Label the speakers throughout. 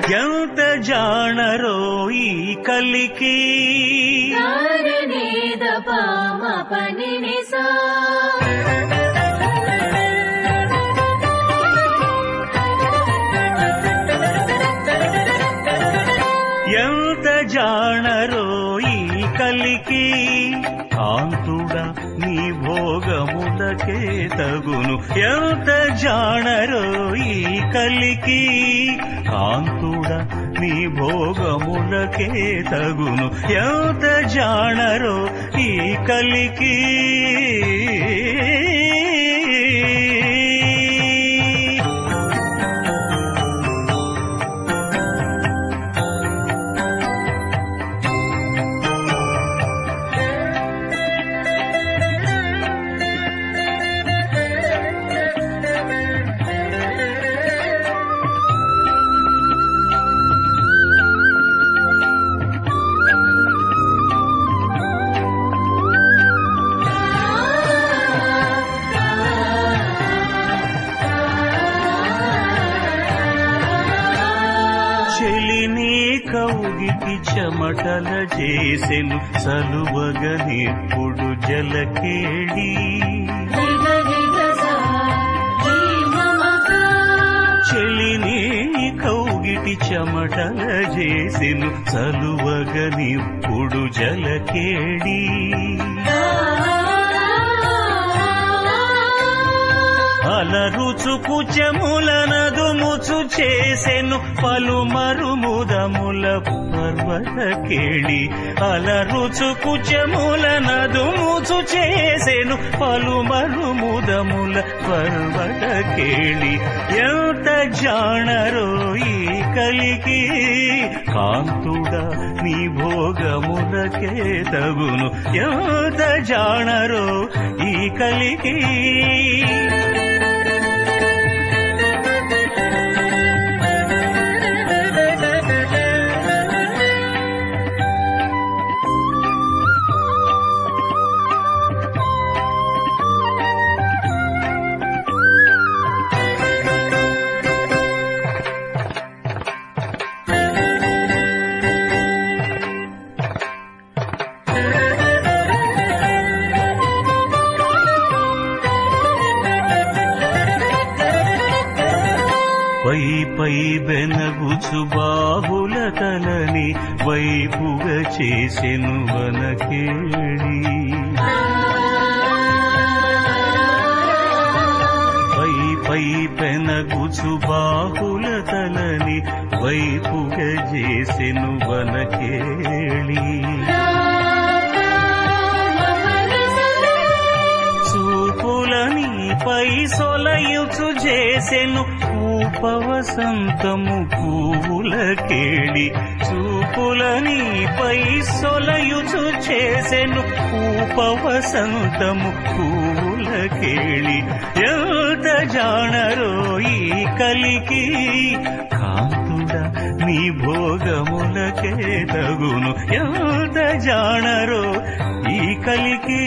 Speaker 1: ఎంత జాణరో ఈ కలికి
Speaker 2: ధారణేద పామ పని నిసా
Speaker 1: ఎంత జాణరో ఈ కలికి కాంతుడ నీ భోగములకే తగును ఎంత జాణరో ఈ కలికి కాంతుడ నీ భోగములకే తగును ఎంత జాణరో ఈ కలికి చెలిని కౌగిటి చెమటల చేసెను సలువగనిప్పుడు జలకేళి
Speaker 2: రిగ రిగ సా రీ మమక
Speaker 1: చెలిని కౌగిటి చెమటల చేసెను సలువగనిప్పుడు జలకేళి అలరుచు కుచములనదుముచు చేసెను పలుమరు ముదముల పర్వత కేళి అలరుచు కుచములనదుముచు చేసెను పలుమరు ముదముల పర్వత కేళి ఎంత జాణరో ఈ కలికి కాంతుడ నీ భోగములకే తగును ఎంత జాణరో ఈ కలికి పై పై బెనగుచు బాహుల తలని వైపుగా చేసెను వనకేళి పై పై పెనగుచు బాహుల తలని వైపుగా చేసెను వనకేళి చూపులని పై సొలయుచు చేసెను ఉపవసంతము పూల కేళి చూపులని పై సొలయుచు చేసెను ఉపవసంతము పూల కేళి ఎంత జాణరో ఈ కలికి కాంతుడ నీ భోగములకే తగును ఎంత జాణరో ఈ కలికి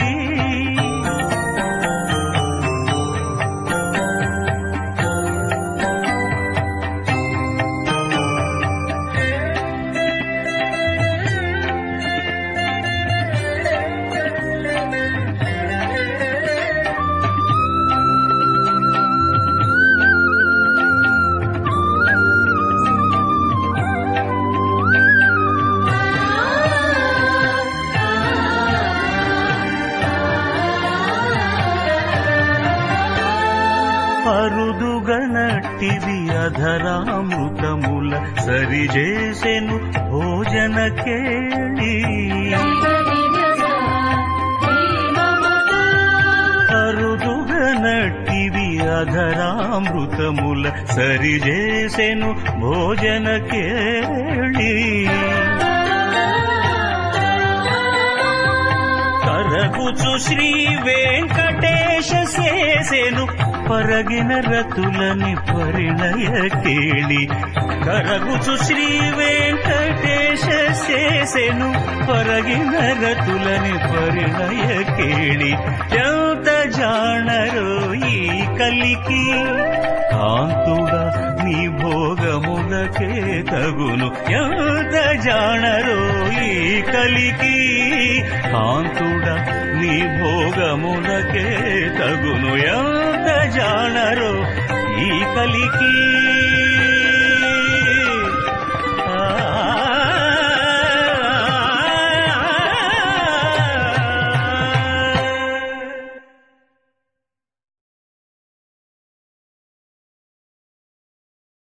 Speaker 1: అరుదుగనట్టిది అధరామృతముల సరిచేసెను భోజన కేళి అరుదుగనట్టిది అధరామృతముల సరిచేసెను భోజన కేళి కరగుచు శ్రీ వెంకటేశ శేసెను పరగిన రతులని పరిణయ కేళి కరగుచు శ్రీ వెంకటేశ శేసెను పరగిన రతులని పరిణయ కేళి ఎంత జాణరో ఈ కలికి కాంతుడా నీ భోగములకే తగును ఎంత జాణరో ఈ కలికి కాంతుడా నీ భోగములకే తగును ఎంత జాణరో ఈ కలికి